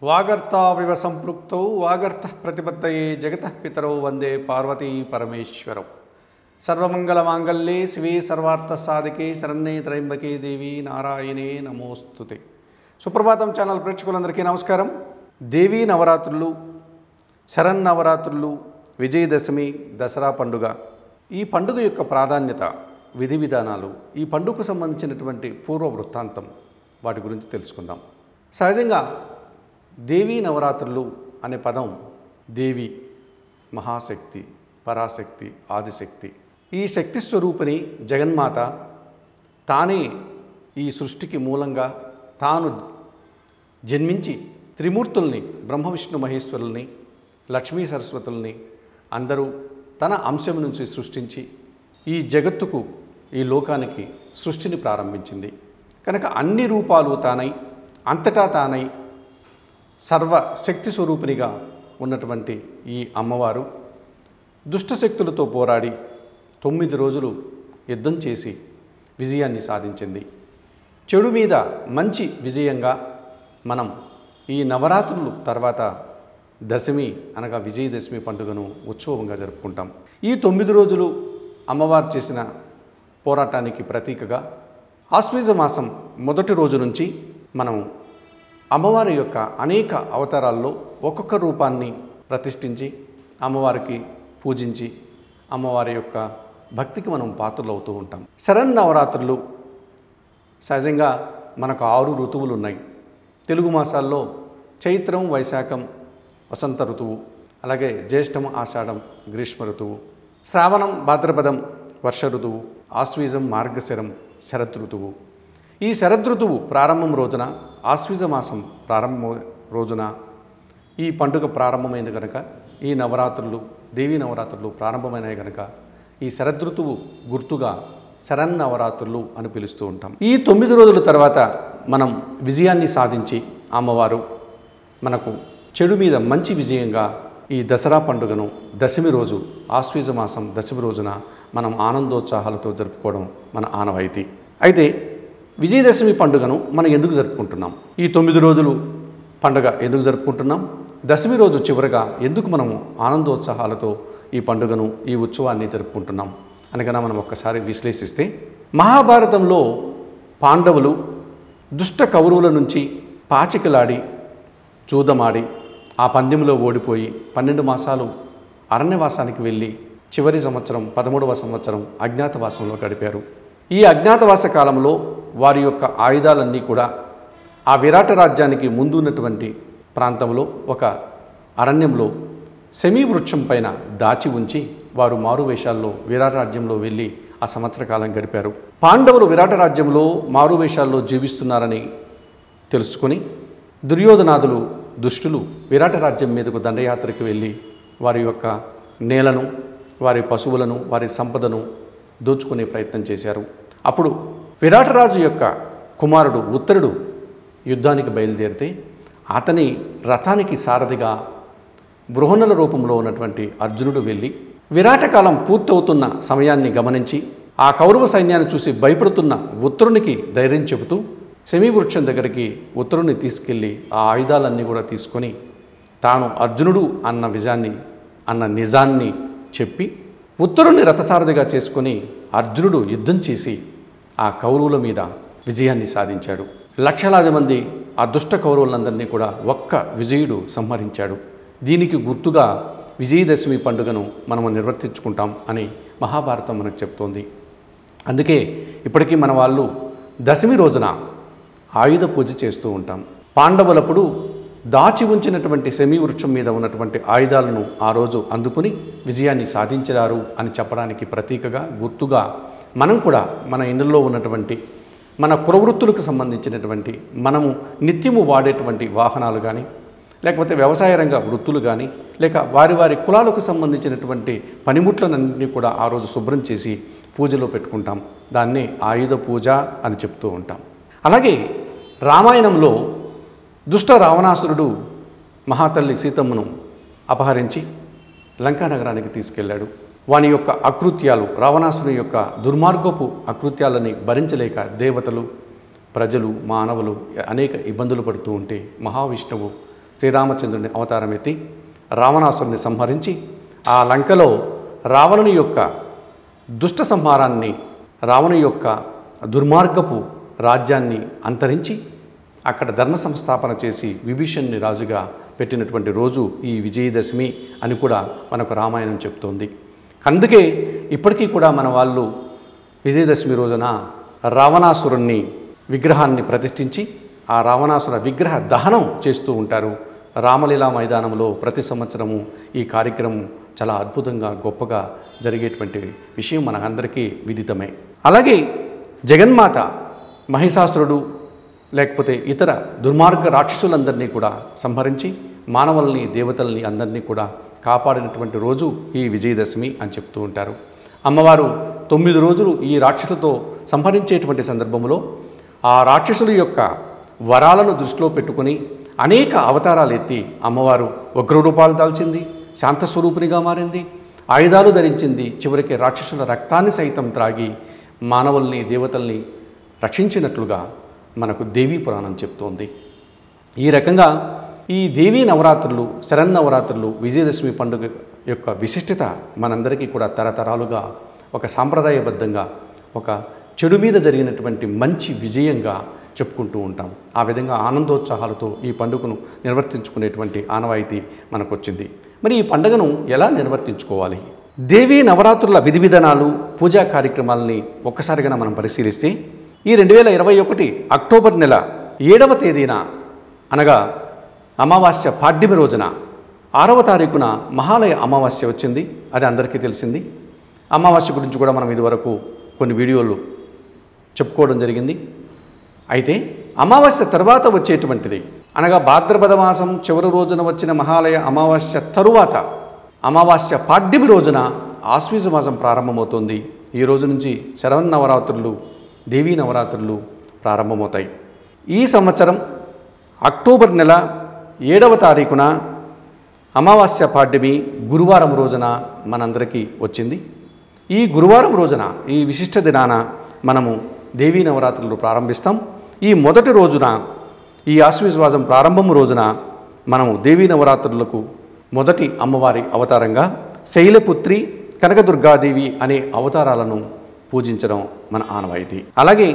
వాగర్తావివ సంపృక్తౌ వాగర్త ప్రతిపత్తయే జగతః పితరౌ వందే పార్వతీ పరమేశ్వరౌ సర్వమంగళమాంగళ్యే శివే సర్వార్థ సాధికే శరణ్యే త్రయంబకే దేవి నారాయణే నమోస్తుతే సుప్రభాతం ఛానల్ ప్రేక్షకులందరికీ నమస్కారం దేవీ నవరాత్రులు శరన్నవరాత్రులు విజయదశమి దసరా పండుగ ఈ పండుగ యొక్క ప్రాధాన్యత విధి విధానాలు ఈ పండుగకు సంబంధించినటువంటి పూర్వ వృత్తాంతం వాటి గురించి తెలుసుకుందాం సహజంగా దేవీ నవరాత్రులు అనే పదం దేవి మహాశక్తి పరాశక్తి ఆదిశక్తి ఈ శక్తి స్వరూపిణి జగన్మాత తానే ఈ సృష్టికి మూలంగా తాను జన్మించి త్రిమూర్తుల్ని బ్రహ్మ విష్ణు మహేశ్వరుల్ని లక్ష్మీ సరస్వతుల్ని అందరూ తన అంశం నుంచి సృష్టించి ఈ జగత్తుకు ఈ లోకానికి సృష్టిని ప్రారంభించింది కనుక అన్ని రూపాలు తానై అంతటా తానై సర్వ శక్తి స్వరూపిణిగా ఉన్నటువంటి ఈ అమ్మవారు దుష్టశక్తులతో పోరాడి తొమ్మిది రోజులు యుద్ధం చేసి విజయాన్ని సాధించింది చెడు మీద మంచి విజయంగా మనం ఈ నవరాత్రులు తర్వాత దశమి అనగా విజయదశమి పండుగను ఉత్సవంగా జరుపుకుంటాం ఈ తొమ్మిది రోజులు అమ్మవారు చేసిన పోరాటానికి ప్రతీకగా ఆశ్వీజ మాసం మొదటి రోజు నుంచి మనం అమ్మవారి యొక్క అనేక అవతారాల్లో ఒక్కొక్క రూపాన్ని ప్రతిష్ఠించి అమ్మవారికి పూజించి అమ్మవారి యొక్క భక్తికి మనం పాత్రలు అవుతూ ఉంటాం శరన్నవరాత్రులు సహజంగా మనకు ఆరు ఋతువులు ఉన్నాయి తెలుగు మాసాల్లో చైత్రం వైశాఖం వసంత ఋతువు అలాగే జ్యేష్టం ఆషాఢం గ్రీష్మ ఋతువు శ్రావణం భాద్రపదం వర్ష ఋతువు ఆశ్వీజం మార్గశిరం శరద్ ఋతువు ఈ శరదృతువు ప్రారంభం రోజున ఆశ్వీజ మాసం ప్రారంభం రోజున ఈ పండుగ ప్రారంభమైంది కనుక ఈ నవరాత్రులు దేవీ నవరాత్రులు ప్రారంభమైనాయి కనుక ఈ శరదృతువు గుర్తుగా శరన్నవరాత్రులు అని పిలుస్తూ ఉంటాం ఈ తొమ్మిది రోజుల తర్వాత మనం విజయాన్ని సాధించి అమ్మవారు మనకు చెడు మీద మంచి విజయంగా ఈ దసరా పండుగను దశమి రోజు ఆశ్వీజ మాసం దశమి రోజున మనం ఆనందోత్సాహాలతో జరుపుకోవడం మన ఆనవాయితీ అయితే విజయదశమి పండుగను మనం ఎందుకు జరుపుకుంటున్నాం ఈ తొమ్మిది రోజులు పండుగ ఎందుకు జరుపుకుంటున్నాం దశమి రోజు చివరగా ఎందుకు మనము ఆనందోత్సాహాలతో ఈ పండుగను ఈ ఉత్సవాన్ని జరుపుకుంటున్నాం అనగా మనం ఒక్కసారి విశ్లేషిస్తే మహాభారతంలో పాండవులు దుష్ట కౌరవుల నుంచి పాచికలాడి చూదమాడి ఆ పందెంలో ఓడిపోయి పన్నెండు మాసాలు అరణ్యవాసానికి వెళ్ళి చివరి సంవత్సరం పదమూడవ సంవత్సరం అజ్ఞాతవాసంలో గడిపారు ఈ అజ్ఞాతవాస కాలంలో వారి యొక్క ఆయుధాలన్నీ కూడా ఆ విరాట రాజ్యానికి ముందు ఉన్నటువంటి ప్రాంతంలో ఒక అరణ్యంలో సెమీ వృక్షం పైన దాచి ఉంచి వారు మారువేషాల్లో విరాట రాజ్యంలో వెళ్ళి ఆ సంవత్సర కాలం గడిపారు పాండవులు విరాట రాజ్యంలో మారువేషాల్లో జీవిస్తున్నారని తెలుసుకొని దుర్యోధనాదులు దుష్టులు విరాట రాజ్యం మీదకు దండయాత్రకు వెళ్ళి వారి యొక్క నేలను వారి పశువులను వారి సంపదను దోచుకునే ప్రయత్నం చేశారు అప్పుడు విరాటరాజు యొక్క కుమారుడు ఉత్తరుడు యుద్ధానికి బయలుదేరితే అతని రథానికి సారథిగా బృహణుల రూపంలో ఉన్నటువంటి అర్జునుడు వెళ్ళి విరాటకాలం పూర్తవుతున్న సమయాన్ని గమనించి ఆ కౌరవ సైన్యాన్ని చూసి భయపడుతున్న ఉత్తరునికి ధైర్యం చెబుతూ వృక్షం దగ్గరికి ఉత్తరుని తీసుకెళ్ళి ఆ ఆయుధాలన్నీ కూడా తీసుకొని తాను అర్జునుడు అన్న విజయాన్ని అన్న నిజాన్ని చెప్పి ఉత్తరుని రథసారథిగా చేసుకొని అర్జునుడు యుద్ధం చేసి ఆ కౌరవుల మీద విజయాన్ని సాధించాడు లక్షలాది మంది ఆ దుష్ట కౌరవులందరినీ కూడా ఒక్క విజయుడు సంహరించాడు దీనికి గుర్తుగా విజయదశమి పండుగను మనము నిర్వర్తించుకుంటాం అని మహాభారతం మనకు చెప్తోంది అందుకే ఇప్పటికీ మన వాళ్ళు దశమి రోజున ఆయుధ పూజ చేస్తూ ఉంటాం పాండవులప్పుడు దాచి ఉంచినటువంటి సెమీ వృక్షం మీద ఉన్నటువంటి ఆయుధాలను ఆ రోజు అందుకుని విజయాన్ని సాధించారు అని చెప్పడానికి ప్రతీకగా గుర్తుగా మనం కూడా మన ఇళ్ళల్లో ఉన్నటువంటి మన కులవృత్తులకు సంబంధించినటువంటి మనము నిత్యము వాడేటువంటి వాహనాలు కానీ లేకపోతే వ్యవసాయ రంగ వృత్తులు కానీ లేక వారి వారి కులాలకు సంబంధించినటువంటి పనిముట్లన్నింటినీ కూడా ఆ రోజు శుభ్రం చేసి పూజలో పెట్టుకుంటాం దాన్నే ఆయుధ పూజ అని చెప్తూ ఉంటాం అలాగే రామాయణంలో దుష్ట రావణాసురుడు మహాతల్లి సీతమ్మను అపహరించి లంకా నగరానికి తీసుకెళ్ళాడు వాని యొక్క అకృత్యాలు రావణాసుని యొక్క దుర్మార్గపు అకృత్యాలని భరించలేక దేవతలు ప్రజలు మానవులు అనేక ఇబ్బందులు పడుతూ ఉంటే మహావిష్ణువు శ్రీరామచంద్రుని అవతారం ఎత్తి రావణాసురుని సంహరించి ఆ లంకలో రావణుని యొక్క దుష్ట సంహారాన్ని రావణు యొక్క దుర్మార్గపు రాజ్యాన్ని అంతరించి అక్కడ ధర్మ సంస్థాపన చేసి విభీషణ్ని రాజుగా పెట్టినటువంటి రోజు ఈ విజయదశమి అని కూడా మనకు రామాయణం చెప్తోంది అందుకే ఇప్పటికీ కూడా మన వాళ్ళు విజయదశమి రోజున రావణాసురుణ్ణి విగ్రహాన్ని ప్రతిష్ఠించి ఆ రావణాసుర విగ్రహ దహనం చేస్తూ ఉంటారు రామలీలా మైదానంలో ప్రతి సంవత్సరము ఈ కార్యక్రమం చాలా అద్భుతంగా గొప్పగా జరిగేటువంటి విషయం మనకందరికీ విదితమే అలాగే జగన్మాత మహిషాసురుడు లేకపోతే ఇతర దుర్మార్గ రాక్షసులందరినీ కూడా సంహరించి మానవుల్ని దేవతల్ని అందరినీ కూడా కాపాడినటువంటి రోజు ఈ విజయదశమి అని చెప్తూ ఉంటారు అమ్మవారు తొమ్మిది రోజులు ఈ రాక్షసులతో సంహరించేటువంటి సందర్భంలో ఆ రాక్షసుల యొక్క వరాలను దృష్టిలో పెట్టుకుని అనేక అవతారాలు ఎత్తి అమ్మవారు ఉగ్ర రూపాలు దాల్చింది శాంతస్వరూపినిగా మారింది ఆయుధాలు ధరించింది చివరికి రాక్షసుల రక్తాన్ని సైతం త్రాగి మానవుల్ని దేవతల్ని రక్షించినట్లుగా మనకు దేవీ పురాణం చెప్తోంది ఈ రకంగా ఈ దేవీ నవరాత్రులు శరన్నవరాత్రులు విజయదశమి పండుగ యొక్క విశిష్టత మనందరికీ కూడా తరతరాలుగా ఒక సాంప్రదాయబద్ధంగా ఒక చెడు మీద జరిగినటువంటి మంచి విజయంగా చెప్పుకుంటూ ఉంటాం ఆ విధంగా ఆనందోత్సాహాలతో ఈ పండుగను నిర్వర్తించుకునేటువంటి ఆనవాయితీ మనకు వచ్చింది మరి ఈ పండుగను ఎలా నిర్వర్తించుకోవాలి దేవీ నవరాత్రుల విధి విధానాలు పూజా కార్యక్రమాలని ఒక్కసారిగా మనం పరిశీలిస్తే ఈ రెండు వేల ఇరవై ఒకటి అక్టోబర్ నెల ఏడవ తేదీన అనగా అమావాస్య పాడ్యమి రోజున ఆరవ తారీఖున మహాలయ అమావాస్య వచ్చింది అది అందరికీ తెలిసింది అమావాస్య గురించి కూడా మనం ఇదివరకు కొన్ని వీడియోలు చెప్పుకోవడం జరిగింది అయితే అమావాస్య తర్వాత వచ్చేటువంటిది అనగా భాద్రపద మాసం చివరి రోజున వచ్చిన మహాలయ అమావాస్య తరువాత అమావాస్య పాడ్యమి రోజున ఆశ్వీజ మాసం ప్రారంభమవుతుంది ఈ రోజు నుంచి శరవన్నవరాత్రులు దేవీ నవరాత్రులు ప్రారంభమవుతాయి ఈ సంవత్సరం అక్టోబర్ నెల ఏడవ తారీఖున అమావాస్య పాడ్యమి గురువారం రోజున మనందరికీ వచ్చింది ఈ గురువారం రోజున ఈ విశిష్ట దినాన మనము దేవీ నవరాత్రులు ప్రారంభిస్తాం ఈ మొదటి రోజున ఈ ఆశ్వీశ్వాసం ప్రారంభం రోజున మనము దేవీ నవరాత్రులకు మొదటి అమ్మవారి అవతారంగా శైలపుత్రి కనకదుర్గాదేవి అనే అవతారాలను పూజించడం మన ఆనవాయితీ అలాగే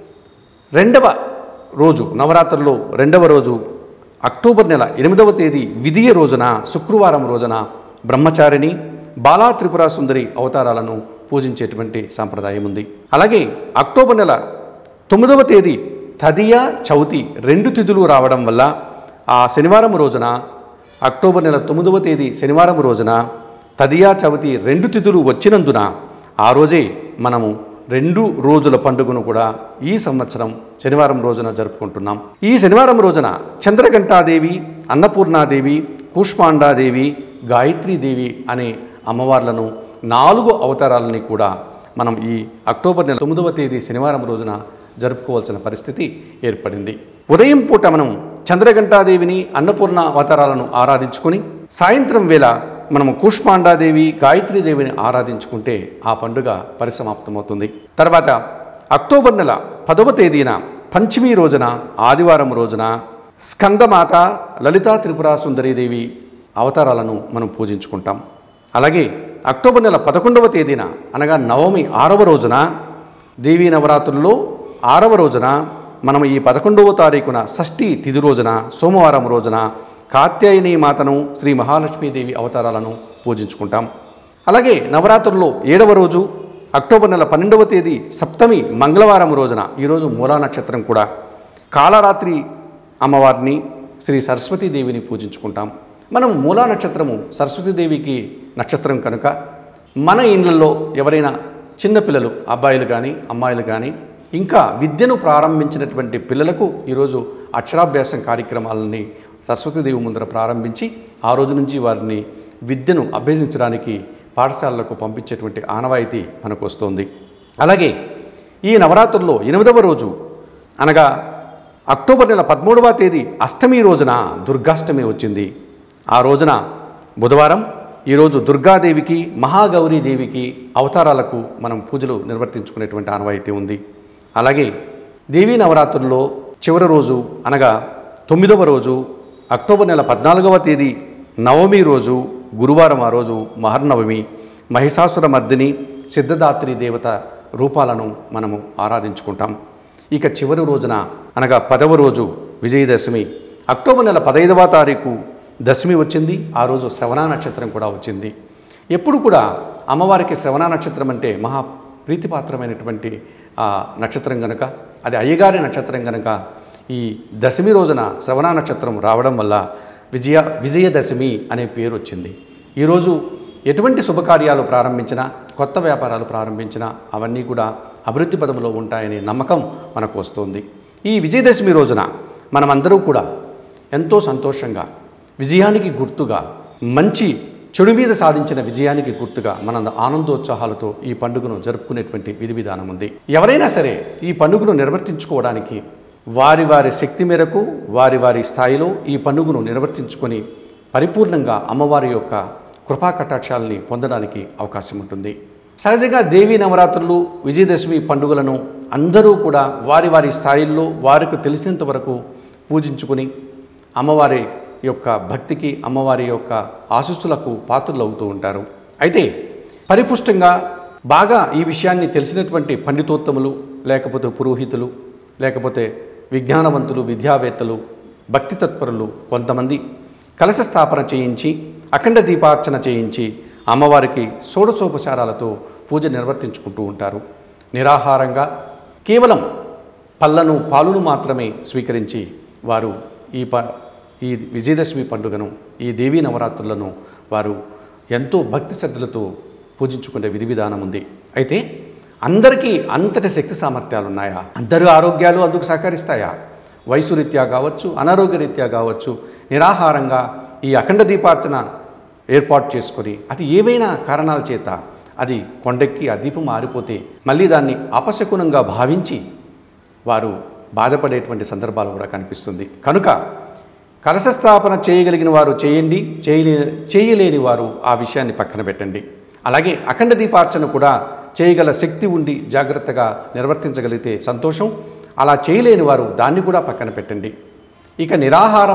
రెండవ రోజు నవరాత్రుల్లో రెండవ రోజు అక్టోబర్ నెల ఎనిమిదవ తేదీ విధియ రోజున శుక్రవారం రోజున బ్రహ్మచారిణి బాలా త్రిపుర సుందరి అవతారాలను పూజించేటువంటి సాంప్రదాయం ఉంది అలాగే అక్టోబర్ నెల తొమ్మిదవ తేదీ తదియ చౌతి రెండు తిథులు రావడం వల్ల ఆ శనివారం రోజున అక్టోబర్ నెల తొమ్మిదవ తేదీ శనివారం రోజున తదియా చవితి రెండు తిథులు వచ్చినందున ఆ రోజే మనము రెండు రోజుల పండుగను కూడా ఈ సంవత్సరం శనివారం రోజున జరుపుకుంటున్నాం ఈ శనివారం రోజున చంద్రఘంటాదేవి అన్నపూర్ణాదేవి కూష్మాండాదేవి గాయత్రీదేవి అనే అమ్మవార్లను నాలుగు అవతారాలని కూడా మనం ఈ అక్టోబర్ నెల తొమ్మిదవ తేదీ శనివారం రోజున జరుపుకోవాల్సిన పరిస్థితి ఏర్పడింది ఉదయం పూట మనం చంద్రఘంటాదేవిని అన్నపూర్ణ అవతారాలను ఆరాధించుకొని సాయంత్రం వేళ మనము కూష్మాండాదేవి గాయత్రీదేవిని ఆరాధించుకుంటే ఆ పండుగ పరిసమాప్తమవుతుంది తర్వాత అక్టోబర్ నెల పదవ తేదీన పంచమి రోజున ఆదివారం రోజున స్కందమాత లలితా త్రిపురా సుందరీదేవి అవతారాలను మనం పూజించుకుంటాం అలాగే అక్టోబర్ నెల పదకొండవ తేదీన అనగా నవమి ఆరవ రోజున దేవీ నవరాత్రుల్లో ఆరవ రోజున మనం ఈ పదకొండవ తారీఖున షష్ఠి తిథి రోజున సోమవారం రోజున కాత్యాయని మాతను శ్రీ మహాలక్ష్మీదేవి అవతారాలను పూజించుకుంటాం అలాగే నవరాత్రుల్లో ఏడవ రోజు అక్టోబర్ నెల పన్నెండవ తేదీ సప్తమి మంగళవారం రోజున ఈరోజు మూలా నక్షత్రం కూడా కాళరాత్రి అమ్మవారిని శ్రీ సరస్వతీదేవిని పూజించుకుంటాం మనం మూలా నక్షత్రము సరస్వతీదేవికి నక్షత్రం కనుక మన ఇళ్ళల్లో ఎవరైనా చిన్నపిల్లలు అబ్బాయిలు కానీ అమ్మాయిలు కానీ ఇంకా విద్యను ప్రారంభించినటువంటి పిల్లలకు ఈరోజు అక్షరాభ్యాసం కార్యక్రమాలని సరస్వతీదేవి ముందర ప్రారంభించి ఆ రోజు నుంచి వారిని విద్యను అభ్యసించడానికి పాఠశాలలకు పంపించేటువంటి ఆనవాయితీ మనకు వస్తుంది అలాగే ఈ నవరాత్రుల్లో ఎనిమిదవ రోజు అనగా అక్టోబర్ నెల పదమూడవ తేదీ అష్టమి రోజున దుర్గాష్టమి వచ్చింది ఆ రోజున బుధవారం ఈరోజు దుర్గాదేవికి మహాగౌరీదేవికి అవతారాలకు మనం పూజలు నిర్వర్తించుకునేటువంటి ఆనవాయితీ ఉంది అలాగే దేవీ నవరాత్రుల్లో చివరి రోజు అనగా తొమ్మిదవ రోజు అక్టోబర్ నెల పద్నాలుగవ తేదీ నవమి రోజు గురువారం ఆ రోజు మహర్నవమి మహిషాసుర మర్దిని సిద్ధదాత్రి దేవత రూపాలను మనము ఆరాధించుకుంటాం ఇక చివరి రోజున అనగా పదవ రోజు విజయదశమి అక్టోబర్ నెల పదహైదవ తారీఖు దశమి వచ్చింది ఆ రోజు శ్రవణ నక్షత్రం కూడా వచ్చింది ఎప్పుడు కూడా అమ్మవారికి శ్రవణ నక్షత్రం అంటే మహా ప్రీతిపాత్రమైనటువంటి ఆ నక్షత్రం గనుక అది అయ్యగారి నక్షత్రం గనుక ఈ దశమి రోజున శ్రవణ నక్షత్రం రావడం వల్ల విజయ విజయదశమి అనే పేరు వచ్చింది ఈరోజు ఎటువంటి శుభకార్యాలు ప్రారంభించినా కొత్త వ్యాపారాలు ప్రారంభించినా అవన్నీ కూడా అభివృద్ధి పదంలో ఉంటాయనే నమ్మకం మనకు వస్తుంది ఈ విజయదశమి రోజున మనమందరూ కూడా ఎంతో సంతోషంగా విజయానికి గుర్తుగా మంచి చెడు మీద సాధించిన విజయానికి గుర్తుగా మన ఆనందోత్సాహాలతో ఈ పండుగను జరుపుకునేటువంటి విధి విధానం ఉంది ఎవరైనా సరే ఈ పండుగను నిర్వర్తించుకోవడానికి వారి వారి శక్తి మేరకు వారి వారి స్థాయిలో ఈ పండుగను నిర్వర్తించుకొని పరిపూర్ణంగా అమ్మవారి యొక్క కృపా కటాక్షాలని పొందడానికి అవకాశం ఉంటుంది సహజంగా దేవీ నవరాత్రులు విజయదశమి పండుగలను అందరూ కూడా వారి వారి స్థాయిల్లో వారికి తెలిసినంత వరకు పూజించుకుని అమ్మవారి యొక్క భక్తికి అమ్మవారి యొక్క ఆశీస్సులకు పాత్రలు అవుతూ ఉంటారు అయితే పరిపుష్టంగా బాగా ఈ విషయాన్ని తెలిసినటువంటి పండితోత్తములు లేకపోతే పురోహితులు లేకపోతే విజ్ఞానవంతులు విద్యావేత్తలు భక్తి తత్పరులు కొంతమంది కలశ స్థాపన చేయించి అఖండ దీపార్చన చేయించి అమ్మవారికి షోడశోపచారాలతో పూజ నిర్వర్తించుకుంటూ ఉంటారు నిరాహారంగా కేవలం పళ్ళను పాలును మాత్రమే స్వీకరించి వారు ఈ ప ఈ విజయదశమి పండుగను ఈ దేవీ నవరాత్రులను వారు ఎంతో భక్తి శ్రద్ధలతో పూజించుకునే విధి విధానం ఉంది అయితే అందరికీ అంతటి శక్తి సామర్థ్యాలు ఉన్నాయా అందరూ ఆరోగ్యాలు అందుకు సహకరిస్తాయా వయసు రీత్యా కావచ్చు అనారోగ్య రీత్యా కావచ్చు నిరాహారంగా ఈ అఖండ దీపార్చన ఏర్పాటు చేసుకొని అది ఏవైనా కారణాల చేత అది కొండెక్కి ఆ దీపం ఆరిపోతే మళ్ళీ దాన్ని అపశకునంగా భావించి వారు బాధపడేటువంటి సందర్భాలు కూడా కనిపిస్తుంది కనుక కలశ స్థాపన చేయగలిగిన వారు చేయండి చేయలే చేయలేని వారు ఆ విషయాన్ని పక్కన పెట్టండి అలాగే అఖండ దీపార్చన కూడా చేయగల శక్తి ఉండి జాగ్రత్తగా నిర్వర్తించగలిగితే సంతోషం అలా చేయలేని వారు దాన్ని కూడా పక్కన పెట్టండి ఇక నిరాహారం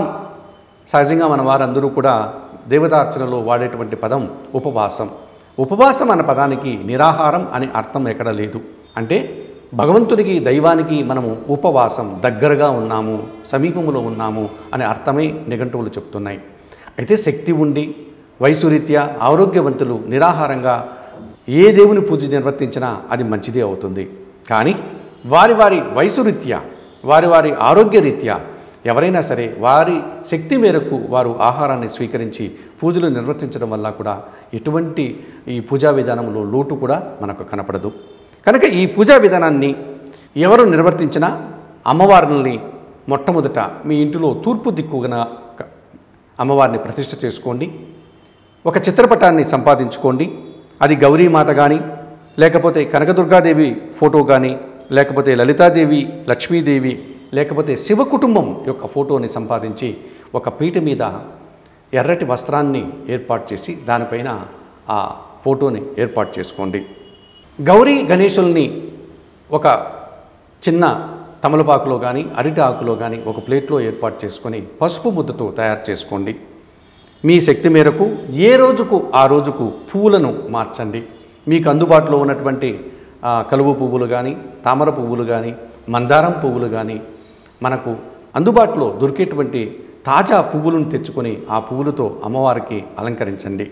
సహజంగా మన వారందరూ కూడా దేవతార్చనలో వాడేటువంటి పదం ఉపవాసం ఉపవాసం అన్న పదానికి నిరాహారం అని అర్థం ఎక్కడ లేదు అంటే భగవంతునికి దైవానికి మనము ఉపవాసం దగ్గరగా ఉన్నాము సమీపంలో ఉన్నాము అనే అర్థమే నిఘంటువులు చెప్తున్నాయి అయితే శక్తి ఉండి వయసురీత్యా ఆరోగ్యవంతులు నిరాహారంగా ఏ దేవుని పూజ నిర్వర్తించినా అది మంచిదే అవుతుంది కానీ వారి వారి వయసురీత్యా వారి వారి ఆరోగ్యరీత్యా ఎవరైనా సరే వారి శక్తి మేరకు వారు ఆహారాన్ని స్వీకరించి పూజలు నిర్వర్తించడం వల్ల కూడా ఎటువంటి ఈ పూజా విధానంలో లోటు కూడా మనకు కనపడదు కనుక ఈ పూజా విధానాన్ని ఎవరు నిర్వర్తించినా అమ్మవారిని మొట్టమొదట మీ ఇంటిలో తూర్పు దిక్కున క- అమ్మవారిని ప్రతిష్ఠ చేసుకోండి ఒక చిత్రపటాన్ని సంపాదించుకోండి అది గౌరీమాత కానీ లేకపోతే కనకదుర్గాదేవి ఫోటో కానీ లేకపోతే లలితాదేవి లక్ష్మీదేవి లేకపోతే శివ కుటుంబం యొక్క ఫోటోని సంపాదించి ఒక పీట మీద ఎర్రటి వస్త్రాన్ని ఏర్పాటు చేసి దానిపైన ఆ ఫోటోని ఏర్పాటు చేసుకోండి గౌరీ గణేశుల్ని ఒక చిన్న తమలపాకులో కానీ అరిటి ఆకులో కానీ ఒక ప్లేట్లో ఏర్పాటు చేసుకొని పసుపు ముద్దతో తయారు చేసుకోండి మీ శక్తి మేరకు ఏ రోజుకు ఆ రోజుకు పువ్వులను మార్చండి మీకు అందుబాటులో ఉన్నటువంటి ఆ, కలువు పువ్వులు కానీ తామర పువ్వులు కానీ మందారం పువ్వులు కానీ మనకు అందుబాటులో దొరికేటువంటి తాజా పువ్వులను తెచ్చుకొని ఆ పువ్వులతో అమ్మవారికి అలంకరించండి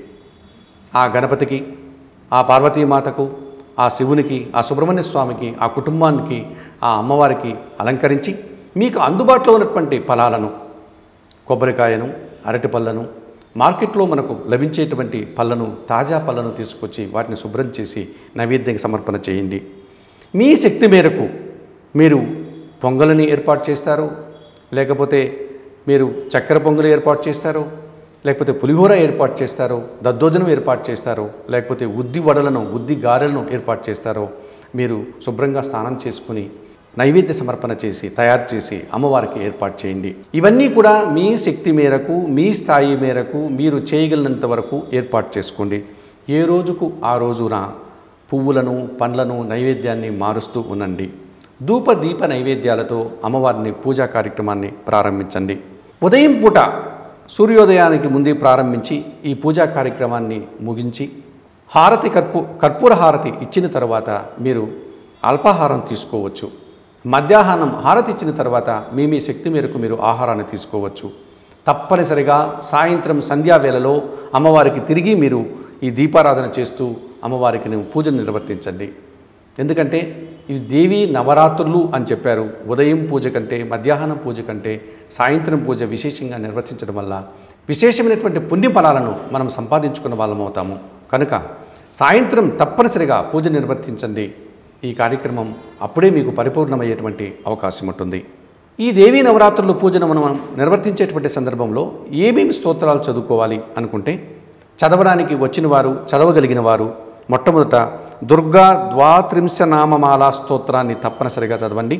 ఆ గణపతికి ఆ పార్వతీమాతకు ఆ శివునికి ఆ సుబ్రహ్మణ్య స్వామికి ఆ కుటుంబానికి ఆ అమ్మవారికి అలంకరించి మీకు అందుబాటులో ఉన్నటువంటి ఫలాలను కొబ్బరికాయను అరటి పళ్ళను మార్కెట్లో మనకు లభించేటువంటి పళ్ళను తాజా పళ్ళను తీసుకొచ్చి వాటిని శుభ్రం చేసి నైవేద్యం సమర్పణ చేయండి మీ శక్తి మేరకు మీరు పొంగలని ఏర్పాటు చేస్తారు లేకపోతే మీరు చక్కెర పొంగలు ఏర్పాటు చేస్తారు లేకపోతే పులిహోర ఏర్పాటు చేస్తారో దద్దోజనం ఏర్పాటు చేస్తారో లేకపోతే ఉద్ది వడలను ఉద్ది గారెలను ఏర్పాటు చేస్తారో మీరు శుభ్రంగా స్నానం చేసుకుని నైవేద్య సమర్పణ చేసి తయారు చేసి అమ్మవారికి ఏర్పాటు చేయండి ఇవన్నీ కూడా మీ శక్తి మేరకు మీ స్థాయి మేరకు మీరు చేయగలిగినంత వరకు ఏర్పాటు చేసుకోండి ఏ రోజుకు ఆ రోజున పువ్వులను పండ్లను నైవేద్యాన్ని మారుస్తూ ఉండండి ధూప దీప నైవేద్యాలతో అమ్మవారిని పూజా కార్యక్రమాన్ని ప్రారంభించండి ఉదయం పూట సూర్యోదయానికి ముందే ప్రారంభించి ఈ పూజా కార్యక్రమాన్ని ముగించి హారతి కర్పూ కర్పూర హారతి ఇచ్చిన తర్వాత మీరు అల్పాహారం తీసుకోవచ్చు మధ్యాహ్నం హారతి ఇచ్చిన తర్వాత మీ మీ శక్తి మేరకు మీరు ఆహారాన్ని తీసుకోవచ్చు తప్పనిసరిగా సాయంత్రం సంధ్యావేళలో అమ్మవారికి తిరిగి మీరు ఈ దీపారాధన చేస్తూ అమ్మవారికి నువ్వు పూజను నిర్వర్తించండి ఎందుకంటే ఇది దేవి నవరాత్రులు అని చెప్పారు ఉదయం పూజ కంటే మధ్యాహ్నం పూజ కంటే సాయంత్రం పూజ విశేషంగా నిర్వర్తించడం వల్ల విశేషమైనటువంటి పుణ్య ఫలాలను మనం సంపాదించుకున్న వాళ్ళం అవుతాము కనుక సాయంత్రం తప్పనిసరిగా పూజ నిర్వర్తించండి ఈ కార్యక్రమం అప్పుడే మీకు పరిపూర్ణమయ్యేటువంటి అవకాశం ఉంటుంది ఈ దేవీ నవరాత్రుల పూజను మనం నిర్వర్తించేటువంటి సందర్భంలో ఏమేమి స్తోత్రాలు చదువుకోవాలి అనుకుంటే చదవడానికి వచ్చిన వారు చదవగలిగిన వారు మొట్టమొదట దుర్గా ద్వాత్రింశ నామమాల స్తోత్రాన్ని తప్పనిసరిగా చదవండి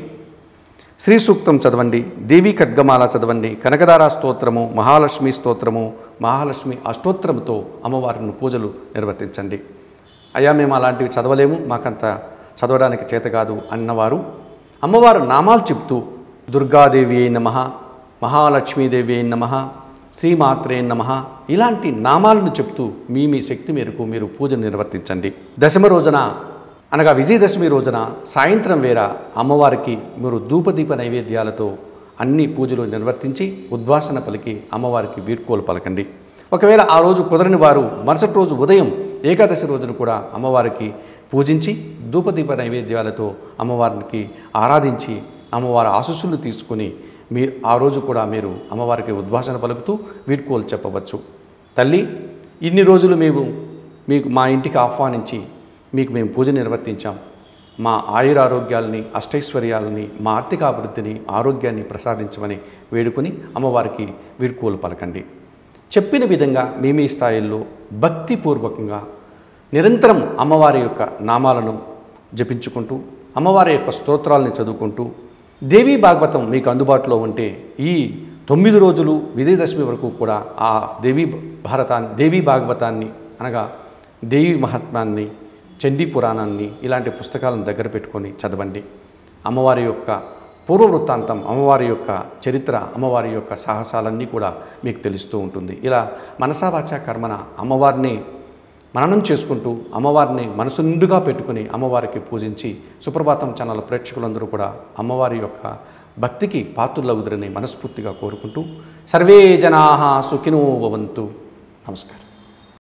శ్రీ సూక్తం చదవండి దేవి ఖడ్గమాల చదవండి కనకదార స్తోత్రము మహాలక్ష్మి స్తోత్రము మహాలక్ష్మి అష్టోత్తరముతో అమ్మవారిని పూజలు నిర్వర్తించండి అయ్యా మేము అలాంటివి చదవలేము మాకంత చదవడానికి చేత కాదు అన్నవారు అమ్మవారు నామాలు చెప్తూ దుర్గాదేవి అయి నమ మహాలక్ష్మీదేవి అయి నమ శ్రీమాత్రే నమ ఇలాంటి నామాలను చెప్తూ మీ మీ శక్తి మేరకు మీరు పూజ నిర్వర్తించండి దశమ రోజున అనగా విజయదశమి రోజున సాయంత్రం వేళ అమ్మవారికి మీరు ధూపదీప నైవేద్యాలతో అన్ని పూజలు నిర్వర్తించి ఉద్వాసన పలికి అమ్మవారికి వీడ్కోలు పలకండి ఒకవేళ ఆ రోజు కుదరని వారు మరుసటి రోజు ఉదయం ఏకాదశి రోజున కూడా అమ్మవారికి పూజించి ధూపదీప నైవేద్యాలతో అమ్మవారికి ఆరాధించి అమ్మవారి ఆశస్సులు తీసుకుని మీ ఆ రోజు కూడా మీరు అమ్మవారికి ఉద్వాసన పలుకుతూ వీడ్కోలు చెప్పవచ్చు తల్లి ఇన్ని రోజులు మేము మీకు మా ఇంటికి ఆహ్వానించి మీకు మేము పూజ నిర్వర్తించాం మా ఆయురారోగ్యాలని అష్టైశ్వర్యాలని మా ఆర్థిక అభివృద్ధిని ఆరోగ్యాన్ని ప్రసాదించమని వేడుకొని అమ్మవారికి వీడ్కోలు పలకండి చెప్పిన విధంగా మీ మీ స్థాయిల్లో భక్తిపూర్వకంగా నిరంతరం అమ్మవారి యొక్క నామాలను జపించుకుంటూ అమ్మవారి యొక్క స్తోత్రాలని చదువుకుంటూ దేవీ భాగవతం మీకు అందుబాటులో ఉంటే ఈ తొమ్మిది రోజులు విజయదశమి వరకు కూడా ఆ దేవీ భారతాన్ని దేవీ భాగవతాన్ని అనగా దేవి మహాత్మాన్ని చండీ పురాణాన్ని ఇలాంటి పుస్తకాలను దగ్గర పెట్టుకొని చదవండి అమ్మవారి యొక్క పూర్వ వృత్తాంతం అమ్మవారి యొక్క చరిత్ర అమ్మవారి యొక్క సాహసాలన్నీ కూడా మీకు తెలుస్తూ ఉంటుంది ఇలా మనసావాచ కర్మన అమ్మవారిని మననం చేసుకుంటూ అమ్మవారిని మనసు నిండుగా పెట్టుకుని అమ్మవారికి పూజించి సుప్రభాతం ఛానల్ ప్రేక్షకులందరూ కూడా అమ్మవారి యొక్క భక్తికి పాత్రులవుదరని మనస్ఫూర్తిగా కోరుకుంటూ సర్వే జనా సుఖినో భవంతు నమస్కారం